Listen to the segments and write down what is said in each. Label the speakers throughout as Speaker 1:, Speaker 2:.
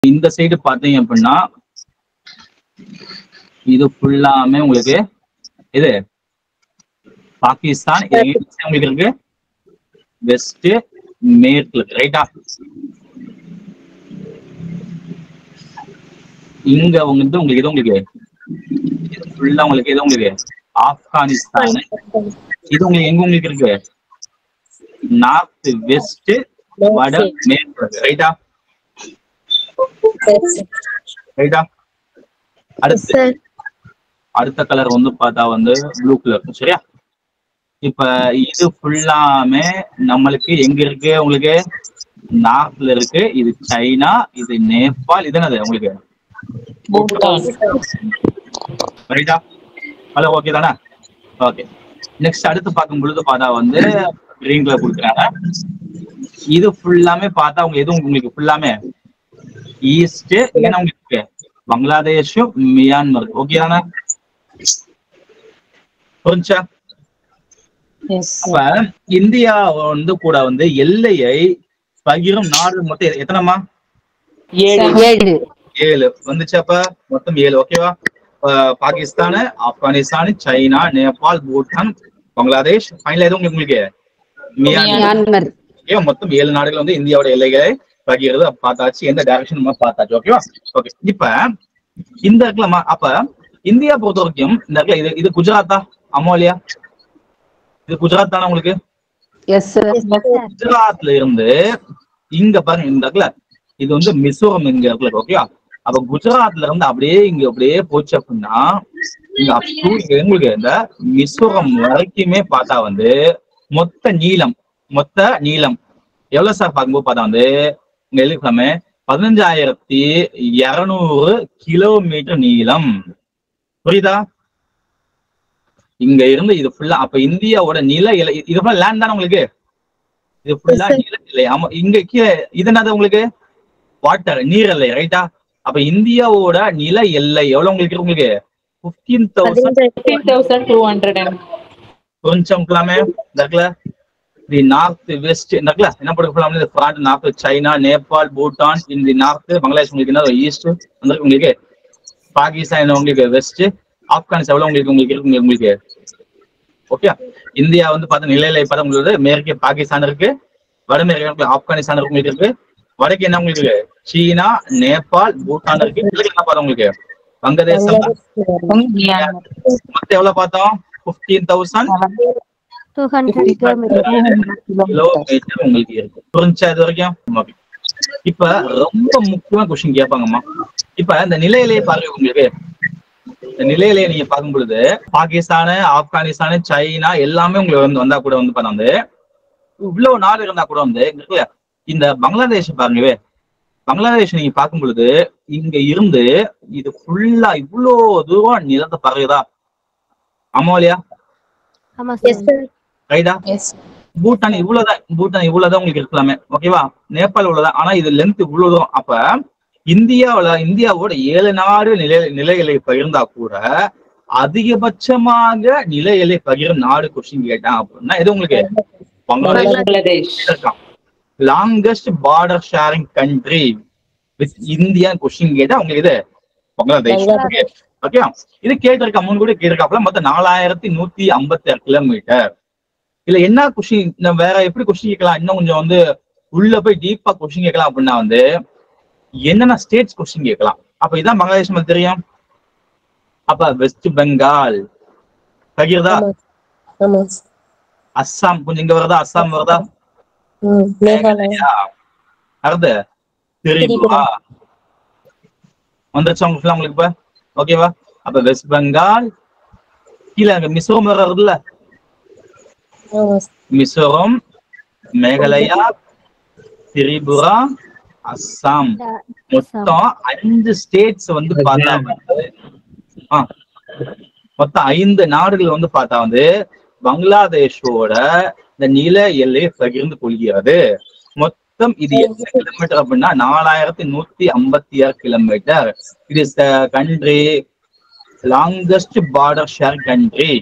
Speaker 1: இந்த சைடு பாத்தீங்க அப்படின்னா இது ஃபுல்லாமே உங்களுக்கு இது பாகிஸ்தான் இது எங்க உங்களுக்கு இருக்கு வெஸ்ட் மேற்கு இருக்கு ரைட்டா இங்க வந்து உங்களுக்கு இது உங்களுக்கு ஃபுல்லா உங்களுக்கு இது உங்களுக்கு ஆப்கானிஸ்தான் இது உங்களுக்கு எங்க உங்களுக்கு இருக்கு நார்த் வெஸ்ட் வட மேற்கு ரைட்டா ரைட்டா அடுத்து
Speaker 2: சார்
Speaker 1: அடுத்த கலர் வந்து பார்த்தா வந்து ப்ளூ கலர் சரியா இப்ப இது ஃபுல்லாமே நம்மளுக்கு எங்க இருக்கு உங்களுக்கு நார்த்ல இருக்கு இது சைனா இது நேபாள் இது என்னது உங்களுக்கு ரைட்டா ஹலோ ஓகே தானே ஓகே நெக்ஸ்ட் அடுத்து பார்க்கும் பொழுது பார்த்தா வந்து கிரீன் கலர் கொடுக்குறாங்க இது ஃபுல்லாமே பார்த்தா உங்க எது உங்களுக்கு ஃபுல்லாமே ஈஸ்ட் என்ன உங்களுக்கு பங்களாதேஷும் மியான்மர் ஓகே தானே புரிஞ்சா அப்ப இந்தியா வந்து கூட வந்து எல்லையை பகிரும் நாடு மொத்தம் எ- எத்தனைமா
Speaker 3: ஏழு
Speaker 1: ஏழு வந்துச்சு அப்ப மொத்தம் ஏழு ஓகேவா ah Pakistan Afghanistan China Nepal Bhutan Bangladesh final எதுவும் உங்களுக்கு மியான்மர்
Speaker 3: மியான்மர்
Speaker 1: ஓகேவா மொத்தம் ஏழு நாடுகள் வந்து இந்தியாவோட எல்லைகளை பகிர்றது பார்த்தாச்சு எந்த டைரக்ஷன் நம்ம பார்த்தாச்சு ஓகேவா ஓகே இப்ப இந்த இடத்துலமா அப்ப இந்தியா பொறுத்த வரைக்கும் இந்த இடத்துல இது இது குஜராத்தா அமோலியா இது குஜராத் தானே உங்களுக்கு
Speaker 3: எஸ்
Speaker 1: குஜராத்ல இருந்து இங்க பாருங்க இந்த இடத்துல இது வந்து மிசோரம் இங்க இடத்துல ஓகேவா அப்ப குஜராத்ல இருந்து அப்படியே இங்க அப்படியே போச்சு அப்படின்னா இங்க up to இங்க உங்களுக்கு இந்த மிசோரம் வரைக்குமே பார்த்தா வந்து மொத்த நீளம் மொத்த நீளம் எவ்வளவு சார் பார்க்கும்போது பார்த்தா வந்து இங்க எழுதிக்கலாமே பதினஞ்சாயிரத்தி இருநூறு கிலோமீட்டர் நீளம் புரியுதா இங்க இருந்து இது ஃபுல்லா அப்ப இந்தியாவோட நில எல்லை இது ஃபுல்லா லேண்ட் தானே உங்களுக்கு இது ஃபுல்லா
Speaker 2: Yes, sir.
Speaker 1: நில எல்லை ஆமா இங்க கீழே இது என்னது உங்களுக்கு வாட்டர் நீர் எல்லை ரைட்டா அப்ப இந்தியாவோட நில எல்லை எவ்வளவு உங்களுக்கு இருக்கு உங்களுக்கு பிப்டீன் தௌசண்ட் கொஞ்சம் இருக்கலாமே இந்த இடத்துல தி நார்த் வெஸ்ட் இந்த இடத்துல என்ன போட்டுக்கலாம் இந்த front north China Nepal Bhutan இந்த தி நார்த் பங்களாதேஷ் உங்களுக்கு என்ன ஈஸ்ட் அந்த உங்களுக்கு பாகிஸ்தான் உங்களுக்கு வெஸ்ட் ஆப்கானிஸ்தான் எவ்வளவு உங்களுக்கு உங்களுக்கு இருக்கு உங்களுக்கு ஓகே இந்தியா வந்து பார்த்தா நிலையில பார்த்தா உங்களுக்கு மேற்கே பாகிஸ்தான் இருக்கு வடமேற்கு ஆப்கானிஸ்தான் இருக்கு உங்களுக்கு இருக்கு வடக்கு என்ன உங்களுக்கு இருக்கு சீனா நேபாள் பூட்டான் இருக்கு கிழக்கு என்ன பார்த்தா உங்களுக்கு வங்கதேசம் மொத்தம் எவ்வளவு பார்த்தோம் fifteen thousand
Speaker 2: two hundred kilometre
Speaker 1: kilometre உங்களுக்கு இருக்கு புரிஞ்சா இது வரைக்கும் Okay. இப்ப ரொம்ப முக்கியமான கொஸ்டின் கேட்பாங்கம்மா இப்ப இந்த நிலையிலேயே பாருங்க உங்களுக்கு இந்த நிலையிலேயே நீங்க பார்க்கும் பொழுது பாகிஸ்தான் ஆப்கானிஸ்தான் சைனா எல்லாமே உங்களுக்கு வந்து வந்தா கூட வந்து பார்த்தா வந்து இவ்வளவு நாடு இருந்தா கூட வந்து இங்க இருக்குல்ல, இந்த பங்களாதேஷ் பாருங்கவே பங்களாதேஷ் நீங்க பார்க்கும் பொழுது இங்க இருந்து இது ஃபுல்லா இவ்வளோ தூரம் நிலத்தை பறகுதா ஆமா இல்லையா
Speaker 2: ஆமா எஸ் சார் சார்
Speaker 1: ரைட்டா பூட்டான் இவ்வளவுதான் பூட்டான் இவ்வளவுதான் உங்களுக்கு இருக்கலாமே ஓகேவா நேபாள் இவ்வளவுதான் ஆனா இது லென்த் இவ்வளவு தூரம் அப்ப இந்தியாவுல இந்தியாவோட ஏழு நாடு நிலை நில எல்லை பகிர்ந்தா கூட அதிகபட்சமாக நில எல்லை பகிரும் நாடு கொஸ்டின் கேட்டான் அப்படின்னா இது உங்களுக்கு பங்களாதேஷ்
Speaker 3: பங்களாதேஷ்
Speaker 1: இருக்கான் longest border sharing country with India question கேட்டா உங்களுக்கு இது பங்களாதேஷ் ஓகே இது கேட்டிருக்கா முன் கூட கேட்டிருக்காப்புல மொத்தம் நாலாயிரத்தி நூத்தி ஐம்பத்தி ஆறு கிலோமீட்டர் இல்ல என்ன கொஸ்டின் வேற எப்படி கொஸ்டின் கேட்கலாம் இன்னும் கொஞ்சம் வந்து உள்ள போய் டீப்பா கொஸ்டின் கேட்கலாம் அப்படின்னா வந்து என்னென்ன ஸ்டேட்ஸ் கொஸ்டின் கேட்கலாம் அப்ப இதான் பங்களாதேஷ் நமக்கு தெரியும் அப்ப வெஸ்ட் பெங்கால் பகிர்தா
Speaker 4: ஆமா
Speaker 1: அஸ்ஸாம் கொஞ்சம் இங்க வருதா அஸ்ஸாம் வருதா
Speaker 4: ம் மேகாலயா
Speaker 1: மேகாலயா அடுத்து திரிபுரா வந்துருச்சா உங்களுக்கு full ஆ உங்களுக்கு இப்ப ஓகேவா அப்ப வெஸ்ட் பெங்கால் கீழே அங்க மிசோரம் வேற வருதுல்ல
Speaker 4: ஆமா
Speaker 1: மிசோரம் மேகாலயா திரிபுரா அஸ்ஸாம் மொத்தம் அஞ்சு ஸ்டேட்ஸ் வந்து பார்த்தா வந்து ஆ, மொத்தம் ஐந்து நாடுகள் வந்து பார்த்தா வந்து பங்களாதேஷோட இந்த நில எல்லையை பகிர்ந்து கொள்கிறது மொத்தம் இது எத்தனை கிலோமீட்டர் அப்படின்னா நாலாயிரத்தி நூத்தி ஐம்பத்தி ஆறு kilometre it is the country longest border share country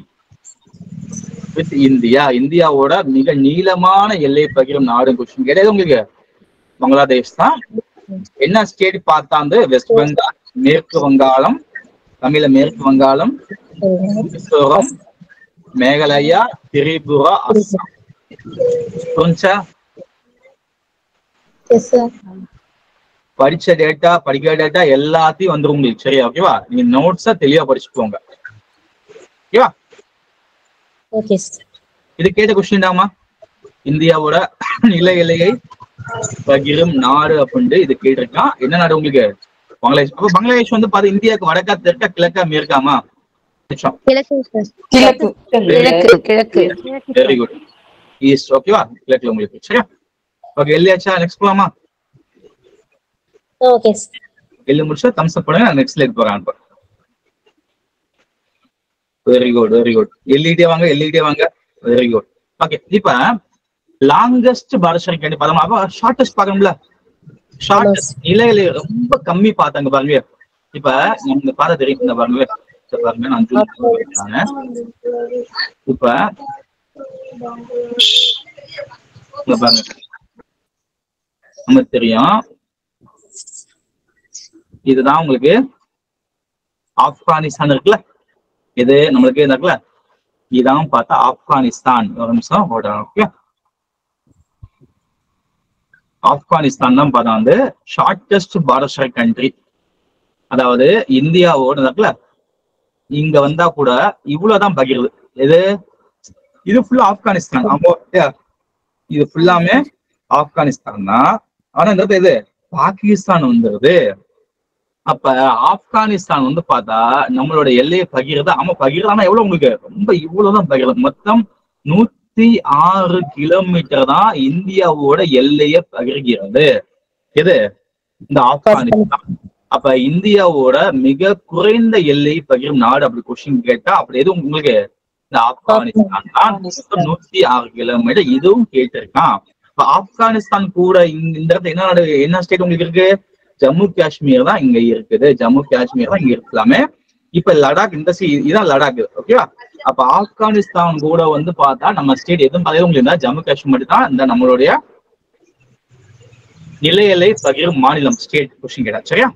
Speaker 1: with India இந்தியாவோட மிக நீளமான எல்லை பகிரும் நாடு கொஸ்டின் கிடையாது உங்களுக்கு பங்களாதேஷ் தான் என்ன ஸ்டேட் பார்த்தா வந்து வெஸ்ட் பெங்கால் மேற்கு வங்காளம் தமிழ மேற்கு வங்காளம் மிசோரம் மேகாலயா திரிபுரா அஸ்ஸாம் புரிஞ்சா
Speaker 4: எஸ் சார்
Speaker 1: படிச்ச டேட்டா படிக்கிற டேட்டா எல்லாத்தையும் வந்துரும் உங்களுக்கு சரியா ஓகேவா நீங்க நோட்ஸா தெளிவா படிச்சுக்கோங்க ஓகேவா
Speaker 4: ஓகே சார்
Speaker 1: இது கேட்ட கொஸ்டின் தாமா இந்தியாவோட நில எல்லையை பகிரும் நாடு அப்படின்ட்டு இது கேட்டிருக்கான் என்ன நாடு உங்களுக்கு பங்களாதேஷ் அப்ப பங்களாதேஷ் வந்து பாத்து இந்தியாவுக்கு வடக்கா தெற்கா கிழக்கா மேற்காமா
Speaker 2: கிழக்கு சார்
Speaker 3: கிழக்கு கிழக்கு கிழக்கு
Speaker 1: வெரி குட் ஈஸ்ட் ஓகேவா கிழக்குல உங்களுக்கு சரியா ஓகே எழுதியாச்சா நெக்ஸ்ட் போலாமா
Speaker 4: ஓகே சார்
Speaker 1: எழுதி முடிச்சா தம்ஸ் அப் பண்ணுங்க நான் நெக்ஸ்ட் லைட் போறேன் very good very good LED வாங்க எல்இடி வாங்க வெரி குட் ஓகே இப்ப லாங்கஸ்ட் பாரத் கேட்டு பார்த்தோம் அப்ப ஷார்டஸ்ட் பார்க்கணும்ல ஷார்டஸ்ட் நிலையில ரொம்ப கம்மி பார்த்தாங்க பாருங்க இப்ப நமக்கு பார்த்தா தெரியும் இந்த பாருங்க இந்த பாருங்க நான் zoom பண்ணிருக்கேன். இப்ப இங்க பாருங்க நமக்கு தெரியும் இதுதான் உங்களுக்கு ஆப்கானிஸ்தான் இருக்குல்ல இது நம்மளுக்கு இது இருக்குல்ல இதான் பார்த்தா ஆப்கானிஸ்தான் ஒரு நிமிஷம் ஓகே ஆப்கானிஸ்தான் தான் பார்த்தா வந்து ஷார்டஸ்ட் பார்டர் கண்ட்ரி அதாவது இந்தியாவோட இருக்குல்ல இங்க வந்தா கூட இவ்வளவுதான் பகிருது இது இது ஃபுல்லா ஆப்கானிஸ்தான் ஆமா yeah. இது ஃபுல்லாமே ஆப்கானிஸ்தான் தான் ஆனா இந்த இடத்துல இது பாகிஸ்தான் வந்துருது அப்ப ஆப்கானிஸ்தான் வந்து பார்த்தா நம்மளோட எல்லையை பகிர்றது ஆமா பகிர்றானா எவ்வளவு உங்களுக்கு ரொம்ப இவ்வளவுதான் பகிர்றது மொத்தம் நூத்தி ஆறு கிலோமீட்டர் தான் இந்தியாவோட எல்லையை பகிர்கிறது எது இந்த ஆப்கானிஸ்தான் அப்ப இந்தியாவோட மிக குறைந்த எல்லையை பகிரும் நாடு அப்படி கொஸ்டின் கேட்டா அப்படி எதுவும் உங்களுக்கு இந்த ஆப்கானிஸ்தான் தான் மொத்தம் நூத்தி ஆறு கிலோமீட்டர் இதுவும் கேட்டிருக்கான் இப்ப ஆப்கானிஸ்தான் கூட இந்த இந்த இடத்துல என்ன நாடு என்ன ஸ்டேட் உங்களுக்கு இருக்கு ஜம்மு காஷ்மீர் தான் இங்க இருக்குது ஜம்மு காஷ்மீர் தான் இங்க இருக்கலாமே இப்ப லடாக் இந்த சி இதான் லடாக் ஓகேவா அப்ப ஆப்கானிஸ்தான் கூட வந்து பார்த்தா நம்ம ஸ்டேட் எதுவும் பார்த்தா உங்களுக்கு இருந்தா ஜம்மு காஷ்மீர் மட்டும் தான் இந்த நம்மளுடைய நிலையலை பகிரும் மாநிலம் ஸ்டேட் கொஸ்டின் கேட்டா சரியா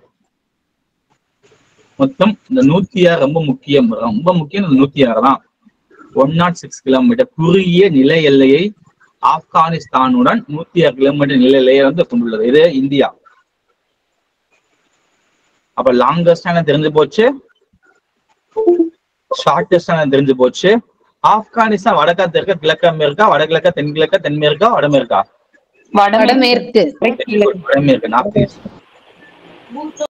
Speaker 1: மொத்தம் இந்த நூத்தி ஆறு ரொம்ப முக்கியம் ரொம்ப முக்கியம் இந்த நூத்தி ஆறு தான் ஒன் நாட் சிக்ஸ் கிலோமீட்டர் குறுகிய நில எல்லையை ஆப்கானிஸ்தானுடன் நூத்தி ஆறு கிலோமீட்டர் நில எல்லையை வந்து கொண்டுள்ளது இது இந்தியா அப்ப லாங்கஸ்ட் தெரிஞ்சு போச்சு ஷார்டஸ்ட் தெரிஞ்சு போச்சு ஆப்கானிஸ்தான் வடக்கா தெற்கா கிழக்கா மேற்கா வடகிழக்கா தென்கிழக்கா தென்மேற்கா வடமேற்கா
Speaker 3: வடமேற்கு
Speaker 1: வடமேற்கு நார்த் ஈஸ்ட்